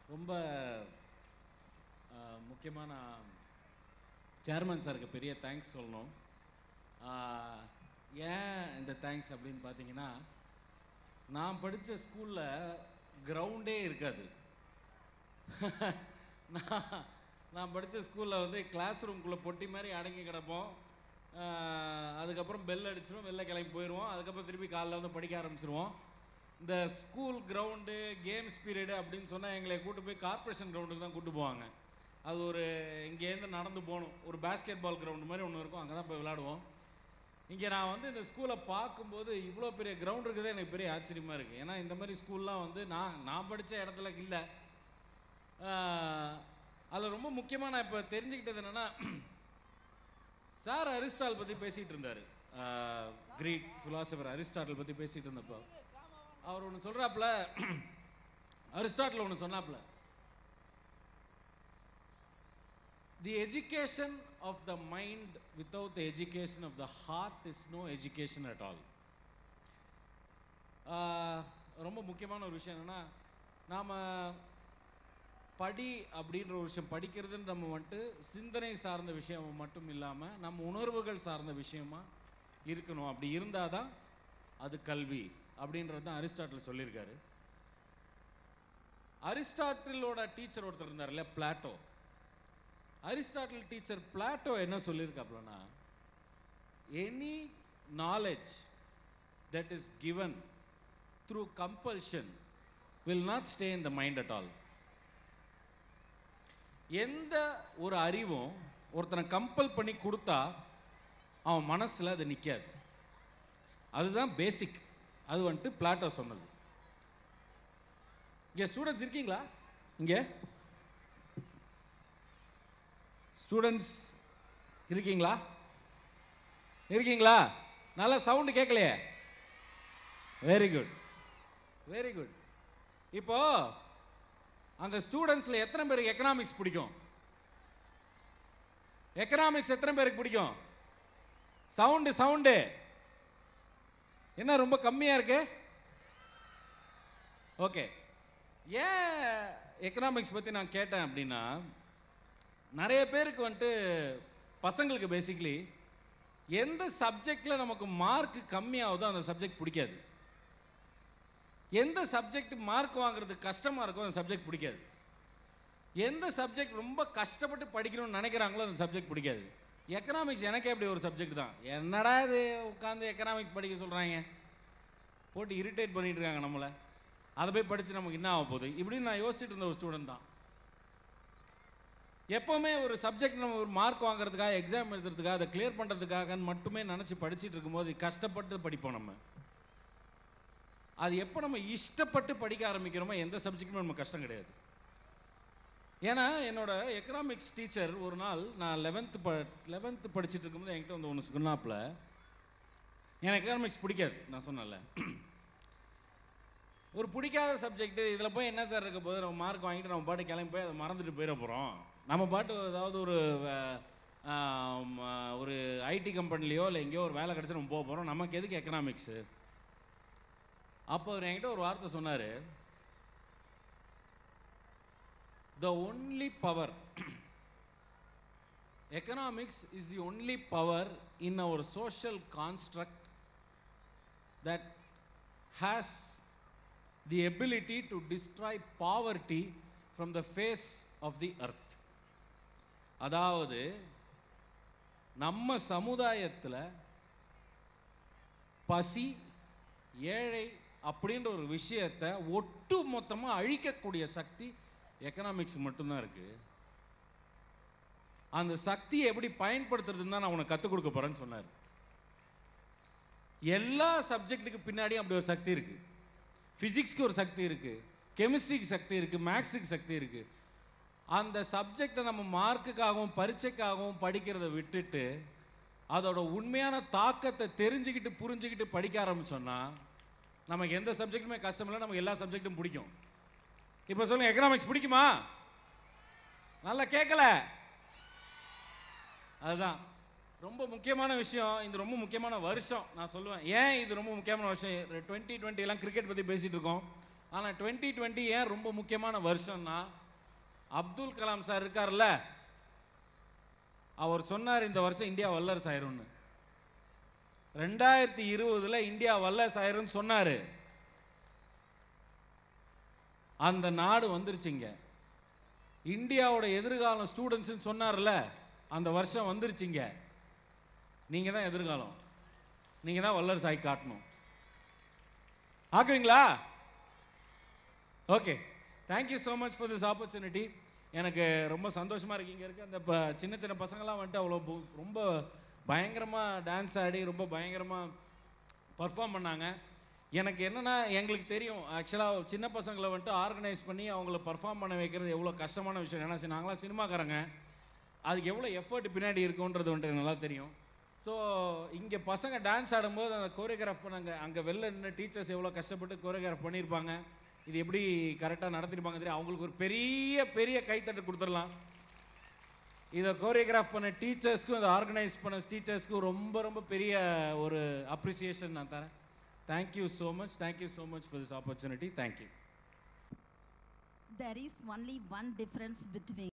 ரொம்ப ஆஹ், முக்கியமான சேர்மன் சாருக்கு பெரிய தேங்க்ஸ் சொல்லணும் ஆஹ், ஏன் இந்த தேங்க்ஸ் அப்படின்னு பார்த்தீங்கன்னா நான் படித்த ஸ்கூலில் கிரவுண்டே இருக்காது நான் நான் படித்த ஸ்கூலில் வந்து கிளாஸ் ரூம்குள்ளே பொட்டி மாதிரி அடங்கி கிடப்போம் ஆஹ், அதுக்கப்புறம் பெல் அடிச்சிடும் வெளில கிளம்பி போயிடுவோம் அதுக்கப்புறம் திருப்பி காலைல வந்து படிக்க ஆரம்பிச்சிருவோம் இந்த ஸ்கூல் கிரவுண்டு கேம்ஸ் பீரியடு அப்படின்னு சொன்னால் எங்களை கூட்டு போய் கார்ப்பரேஷன் கிரவுண்டுக்கு தான் கூட்டு போவாங்க அது ஒரு இங்கேருந்து நடந்து போகணும் ஒரு பேஸ்கெட் பால் கிரவுண்டு மாதிரி ஒன்று இருக்கும் அங்கே தான் போய் விளாடுவோம் இங்கே நான் வந்து இந்த ஸ்கூலை பார்க்கும்போது இவ்வளோ பெரிய கிரவுண்ட் இருக்குதே எனக்கு பெரிய ஆச்சரியமாக இருக்குது ஏன்னா இந்த மாதிரி ஸ்கூல்லாம் வந்து நான் நான் படித்த இடத்துல இல்லை அதில் ரொம்ப முக்கியமாக நான் இப்போ தெரிஞ்சுக்கிட்டது என்னென்னா சார் அரிஸ்டால் பற்றி பேசிகிட்டு இருந்தார் கிரீக் ஃபிலாசபர் அரிஸ்டாட்டில் பற்றி பேசிகிட்டு இருந்தப்போ அவர் ஒன்று சொல்கிறாப்புல அரிஸ்டாட்டில் ஒன்று சொன்னாப்புல the education of the mind without the education of the heart is no education at all ரொம்ப முக்கியமான ஒரு விஷயம் என்னென்னா நாம் படி அப்படின்ற ஒரு விஷயம் படிக்கிறதுன்னு நம்ம வந்துட்டு சிந்தனை சார்ந்த விஷயம் மட்டும் இல்லாமல் நம்ம உணர்வுகள் சார்ந்த விஷயமா இருக்கணும் அப்படி இருந்தால் தான் அது கல்வி அப்படின்றது தான் அரிஸ்டாட்டில் சொல்லியிருக்காரு அரிஸ்டாட்டிலோட டீச்சர் ஒருத்தர் இருந்தார்ல பிளாட்டோ அரிஸ்டாட்டில் டீச்சர் பிளாட்டோ என்ன சொல்லியிருக்காப்லனா any knowledge that is given through compulsion will not stay in the mind at all எந்த ஒரு அறிவும் ஒருத்தனை கம்பல் பண்ணி கொடுத்தா அவன் மனசில் அது நிற்காது அதுதான் பேசிக் அது வந்துட்டு பிளாட்டோ சொன்னது இங்கே ஸ்டூடெண்ட்ஸ் இருக்கீங்களா இங்கே ஸ்டூடெண்ட்ஸ் இருக்கீங்களா இருக்கீங்களா நல்லா சவுண்டு கேட்கலையே வெரி குட் வெரி குட் இப்போ அந்த ஸ்டூடெண்ட்ஸில் எத்தனை பேருக்கு எக்கனாமிக்ஸ் பிடிக்கும் எக்கனாமிக்ஸ் எத்தனை பேருக்கு பிடிக்கும் சவுண்டு சவுண்டு என்ன ரொம்ப கம்மியாக இருக்கு ஓகே ஏன் எக்கனாமிக்ஸ் பற்றி நான் கேட்டேன் அப்படின்னா நிறைய பேருக்கு வந்துட்டு பசங்களுக்கு பேசிக்கலி எந்த சப்ஜெக்டில் நமக்கு மார்க் கம்மியாகுதோ அந்த சப்ஜெக்ட் பிடிக்காது எந்த சப்ஜெக்ட் மார்க் வாங்குறது கஷ்டமாக இருக்கோ அந்த சப்ஜெக்ட் பிடிக்காது எந்த சப்ஜெக்ட் ரொம்ப கஷ்டப்பட்டு படிக்கணும்னு நினைக்கிறாங்களோ அந்த சப்ஜெக்ட் பிடிக்காது எக்கனாமிக்ஸ் எனக்கே அப்படி ஒரு சப்ஜெக்ட் தான் என்னடா இது உட்காந்து எக்கனாமிக்ஸ் படிக்க சொல்கிறாங்க போட்டு இரிட்டேட் பண்ணிட்டு இருக்காங்க நம்மளை அதை போய் படித்து நமக்கு என்ன ஆக போகுது இப்படின்னு நான் யோசிச்சுட்டு இருந்த ஒரு ஸ்டூடெண்ட் தான் எப்போவுமே ஒரு சப்ஜெக்ட் நம்ம ஒரு மார்க் வாங்குறதுக்காக எக்ஸாம் எழுதுறதுக்காக அதை கிளியர் பண்ணுறதுக்காகன்னு மட்டுமே நினச்சி படிச்சுட்டு இருக்கும்போது கஷ்டப்பட்டு படிப்போம் நம்ம அது எப்போ நம்ம இஷ்டப்பட்டு படிக்க ஆரம்பிக்கிறோமோ எந்த சப்ஜெக்ட்டுமே நம்ம கஷ்டம் கிடையாது ஏன்னா என்னோட எக்கனாமிக்ஸ் டீச்சர் ஒரு நாள் நான் லெவன்த்து ப லெவன்த்து படிச்சுட்டு இருக்கும்போது என்கிட்ட வந்து ஒன்று சொன்னாப்புல எனக்கு எக்கனாமிக்ஸ் பிடிக்காது நான் சொன்னேன்ல ஒரு பிடிக்காத சப்ஜெக்ட் இதில் போய் என்ன சார் இருக்க போது நம்ம மார்க் வாங்கிட்டு நம்ம பாட்டு கிளம்பி போய் அதை மறந்துட்டு போயிட போகிறோம் நம்ம பாட்டு ஏதாவது ஒரு வே- ஆம், ஒரு ஐடி கம்பெனிலையோ இல்லை எங்கேயோ ஒரு வேலை கிடச்சி நம்ம போக போகிறோம் நமக்கு எதுக்கு எக்கனாமிக்ஸு அப்போ அவர் என்கிட்ட ஒரு வார்த்தை சொன்னார் the only power economics is the only power in our social construct that has the ability to destroy poverty from the face of the earth அதாவது நம்ம சமுதாயத்தில் பசி ஏழை அப்படின்ற ஒரு விஷயத்தை ஒட்டு மொத்தமாக அழிக்கக்கூடிய சக்தி எக்கனாமிக்ஸ் மட்டும்தான் இருக்குது அந்த சக்தியை எப்படி பயன்படுத்துறதுன்னு தான் நான் உனக்கு கற்றுக் கொடுக்க போகிறேன்னு சொன்னார் எல்லா சப்ஜெக்ட்டுக்கு பின்னாடி அப்படி ஒரு சக்தி இருக்கு ஃபிசிக்ஸ்க்கு ஒரு சக்தி இருக்கு கெமிஸ்ட்ரிக்கு சக்தி இருக்கு மேக்ஸுக்கு சக்தி இருக்கு அந்த சப்ஜெக்டை நம்ம மார்க்குக்காகவும் பரீட்சைக்காகவும் படிக்கிறத விட்டுட்டு அதோட உண்மையான தாக்கத்தை தெரிஞ்சுக்கிட்டு புரிஞ்சுக்கிட்டு படிக்க ஆரம்பிச்சோன்னா நமக்கு எந்த சப்ஜெக்ட்டுமே கஷ்டம் இல்லை நமக்கு எல்லா சப்ஜெக்ட்டும் பிடிக்கும் இப்போ சொல்லுங்க எக்கனாமிக்ஸ் பிடிக்குமா நல்லா கேட்கல அதுதான் ரொம்ப முக்கியமான விஷயம் இது ரொம்ப முக்கியமான வருஷம் நான் சொல்லுவேன் ஏன் இது ரொம்ப முக்கியமான வருஷம் டுவெண்ட்டி டுவெண்ட்டி எல்லாம் கிரிக்கெட் பற்றி பேசிகிட்டு இருக்கோம் ஆனால் டுவெண்ட்டி டுவெண்ட்டி ஏன் ரொம்ப முக்கியமான வருஷம்னா அப்துல் கலாம் சார் இருக்கார்ல அவர் சொன்னார் இந்த வருஷம் இந்தியா வல்லரசு ஆயிரும்னு ரெண்டாயிரத்தி இருபதுல இந்தியா வல்லரசு ஆயிரும்னு சொன்னாரு அந்த நாடு வந்துருச்சுங்க இந்தியாவோட எதிர்காலம் ஸ்டூடெண்ட்ஸ்னு சொன்னார்ல அந்த வருஷம் வந்துருச்சுங்க நீங்க தான் எதிர்காலம் நீங்க தான் வல்லரசு ஆகி காட்டணும் ஆக்குவீங்களா okay thank you so much for this opportunity எனக்கு ரொம்ப சந்தோஷமா இருக்கு இங்கே இருக்க அந்த ப- சின்ன சின்ன பசங்களாம் வந்துட்டு அவ்வளோ பு- ரொம்ப பயங்கரமாக டான்ஸ் ஆடி ரொம்ப பயங்கரமாக பர்ஃபார்ம் பண்ணாங்க எனக்கு என்னன்னா எங்களுக்கு தெரியும் ஆக்சுவலாக சின்ன பசங்களை வந்துட்டு ஆர்கனைஸ் பண்ணி அவங்கள பர்ஃபார்ம் பண்ண வைக்கிறது எவ்வளோ கஷ்டமான விஷயம் ஏன்னா சி- நாங்களாம் சினிமாக்காரங்க அதுக்கு எவ்வளோ எஃபர்ட் பின்னாடி இருக்குன்றது வந்துட்டு எனக்கு நல்லா தெரியும் ஸோ இங்கே பசங்க டான்ஸ் ஆடும்போது அந்த கோரியோகிராஃப் பண்ணாங்க அங்கே வெளில நின்று டீச்சர்ஸ் எவ்வளோ கஷ்டப்பட்டு கோரியோகிராஃப் பண்ணியிருப்பாங்க இது எப்படி கரெக்டாக நடத்திருப்பாங்க தெரியும் அவங்களுக்கு ஒரு பெரிய பெரிய கைத்தட்டு கொடுத்துடலாம் இதை கோரியோகிராஃப் பண்ண டீச்சர்ஸ்க்கும் இதை ஆர்கனைஸ் பண்ண டீச்சர்ஸ்க்கும் ரொம்ப ரொம்ப பெரிய ஒரு அப்ரிசியேஷன் நான் தரேன் thank you so much thank you so much for this opportunity thank you There is only one difference between